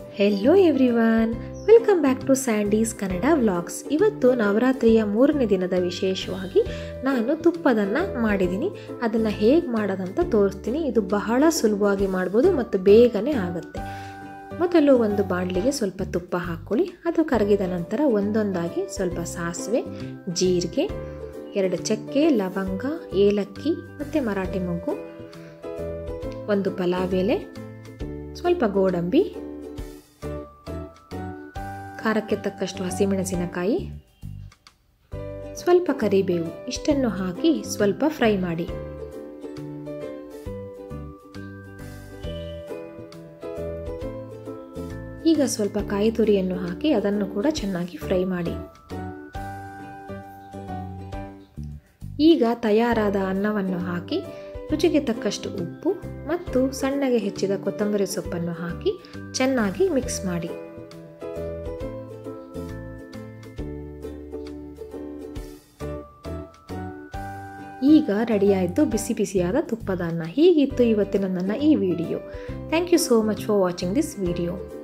hello everyone welcome back to Sandy's Kannada vlogs ಇವತ್ತು ನವರಾತ್ರಿಯ ಮೂರನೇ ದಿನದ ವಿಶೇಷವಾಗಿ ನಾನು ತುಪ್ಪದನ್ನು ಮಾಡಿದ್ದೀನಿ ಅದನ್ನು ಹೇಗೆ ಮಾಡೋದಂತ ತೋರಿಸ್ತೀನಿ ಇದು ಬಹಳ ಸುಲಭವಾಗಿ ಮಾಡ್ಬೋದು ಮತ್ತು ಬೇಗನೆ ಆಗುತ್ತೆ ಮೊದಲು ಒಂದು ಬಾಣಲಿಗೆ ಸ್ವಲ್ಪ ತುಪ್ಪ ಹಾಕ್ಕೊಳ್ಳಿ ಅದು ಕರಗಿದ ನಂತರ ಒಂದೊಂದಾಗಿ ಸ್ವಲ್ಪ ಸಾಸಿವೆ ಜೀರಿಗೆ ಎರಡು ಚಕ್ಕೆ ಲವಂಗ ಏಲಕ್ಕಿ ಮತ್ತು ಮರಾಠಿ ಮೊಗ್ಗು ಒಂದು ಪಲಾವ್ ಎಲೆ ಸ್ವಲ್ಪ ಗೋಡಂಬಿ ಖಾರಕ್ಕೆ ತಕ್ಕಷ್ಟು ಹಸಿಮೆಣಸಿನಕಾಯಿ ಸ್ವಲ್ಪ ಕರಿಬೇವು ಇಷ್ಟನ್ನು ಹಾಕಿ ಸ್ವಲ್ಪ ಫ್ರೈ ಮಾಡಿ ಈಗ ಸ್ವಲ್ಪ ಕಾಯಿ ತುರಿಯನ್ನು ಹಾಕಿ ಅದನ್ನು ಕೂಡ ಚೆನ್ನಾಗಿ ಫ್ರೈ ಮಾಡಿ ಈಗ ತಯಾರಾದ ಅನ್ನವನ್ನು ಹಾಕಿ ರುಚಿಗೆ ತಕ್ಕಷ್ಟು ಉಪ್ಪು ಮತ್ತು ಸಣ್ಣಗೆ ಹೆಚ್ಚಿದ ಕೊತ್ತಂಬರಿ ಸೊಪ್ಪನ್ನು ಹಾಕಿ ಚೆನ್ನಾಗಿ ಮಿಕ್ಸ್ ಮಾಡಿ ಈಗ ರೆಡಿಯಾಯಿತು ಬಿಸಿ ಬಿಸಿಯಾದ ತುಪ್ಪದ ಅನ್ನ ಹೀಗಿತ್ತು ಇವತ್ತಿನ ನನ್ನ ಈ video thank you so much for watching this video